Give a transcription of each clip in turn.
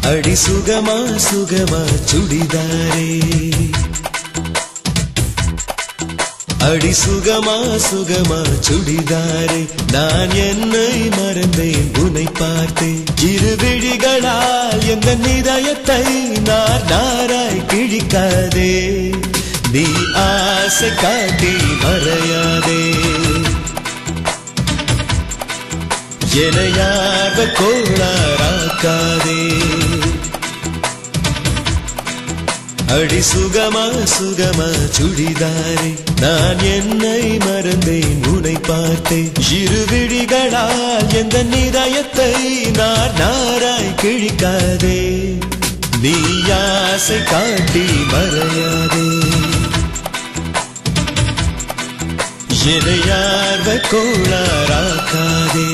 அடி சுகமா சுகமா சுடிதாரே அடி சுகமா சுகமா சுடிதாரே நான் என்னை மறந்தேன் உன்னை பார்த்தேன் இரு விழிகளால் எந்த நிதயத்தை நார் நாராய் கிழிக்காதே நீ ஆசை காட்டி மறையாதே எனையார்வ கோளாராக்காதே அடி சுகமா சுகமா சுடிதாரே நான் என்னை மறந்தேன் உன்னை பார்த்தேன் இரு விழிகளால் எந்த நிதயத்தை நார் நாராய் கிழிக்காதே நீ ஆசை காட்டி மறையாதே எதையார்வ கோளாராக்காதே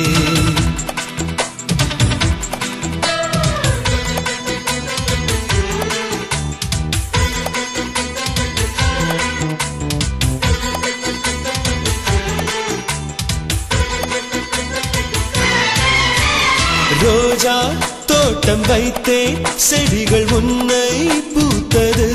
ரோஜா தோட்டம் வைத்தேன் செடிகள் உன்னை பூத்தது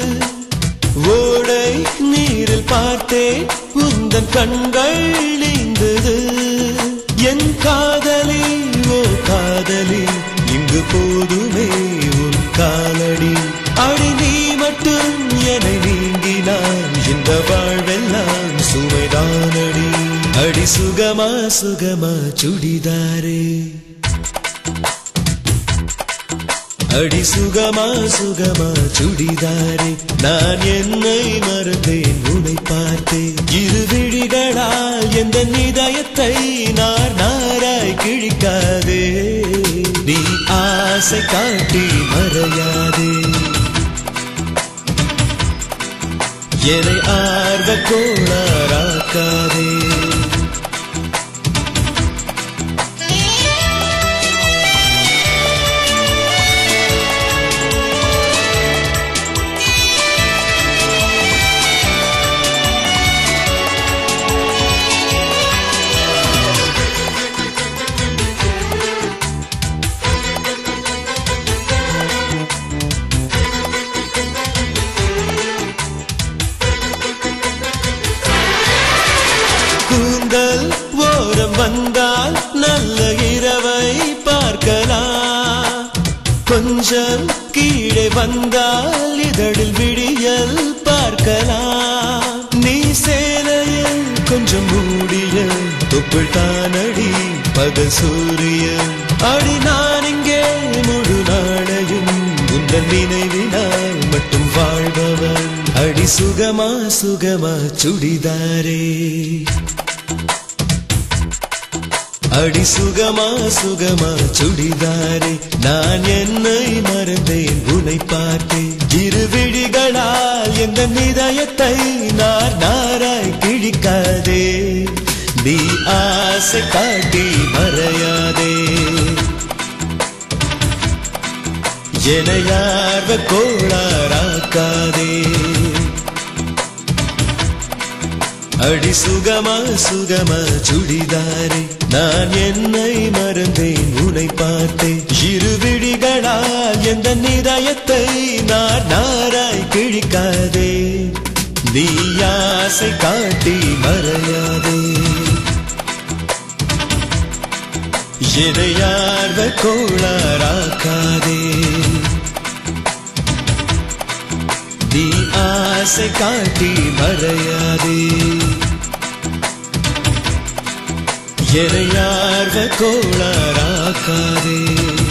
ஓடை நீரில் பார்த்தேன் உந்தன் கண்கள் நீந்தது என் காதலி ஓ காதலி இங்கு போதுமே உன் காலடி அடி நீ மட்டும் என்னை நீங்கினான் இந்த வாழ்வெல்லாம் சுமைதானடி அடி சுகமா சுகமா சுடிதாரே அடி சுகமா சுகமா சுடிதாரே நான் என்னை மறந்தேன் உன்னை பார்த்தேன் இரு விழிகளால் எந்த நிதயத்தை நார் நாராய் கிழிக்காதே நீ ஆசை காட்டி மறையாதே என்னை ஆர்வ கோளாராக்காதே கூந்தல் ஓரம் வந்தால் நல்ல இரவை பார்க்கலாம் கொஞ்சம் கீழே வந்தால் இதழில் விடியல் பார்க்கலாம் நீ சேலையில் கொஞ்சம் மூடிய தொப்புள் தானடி பகல் சூரியன் அடி நான் இங்கே முழு நாளையும் உந்தன் நினைவினால் மட்டும் வாழ்பவன் அடி சுகமா சுகமா சுடிதாரே அடி சுகமா சுகமா சுடிதாரே நான் என்னை மறந்தேன் உன்னை பார்த்தேன் இரு விழிகளால் எந்த நிதயத்தை நார் நாராய் கிழிக்காதே நீ ஆசை காட்டி மறையாதே எனையார்வ கோளாராக்காதே அடி சுகமா சுகமா சுடிதாரே நான் என்னை மறந்தேன் உன்னை பார்த்தேன் இரு விழிகளால் எந்த நிதயத்தை நார் நாராய் கிழிக்காதே நீ ஆசை காட்டி மறையாதே எதையார்வ கோளாராக்காதே நீ ஆசை காட்டி மறையாதே எதையார்வ கோளாராக்காதே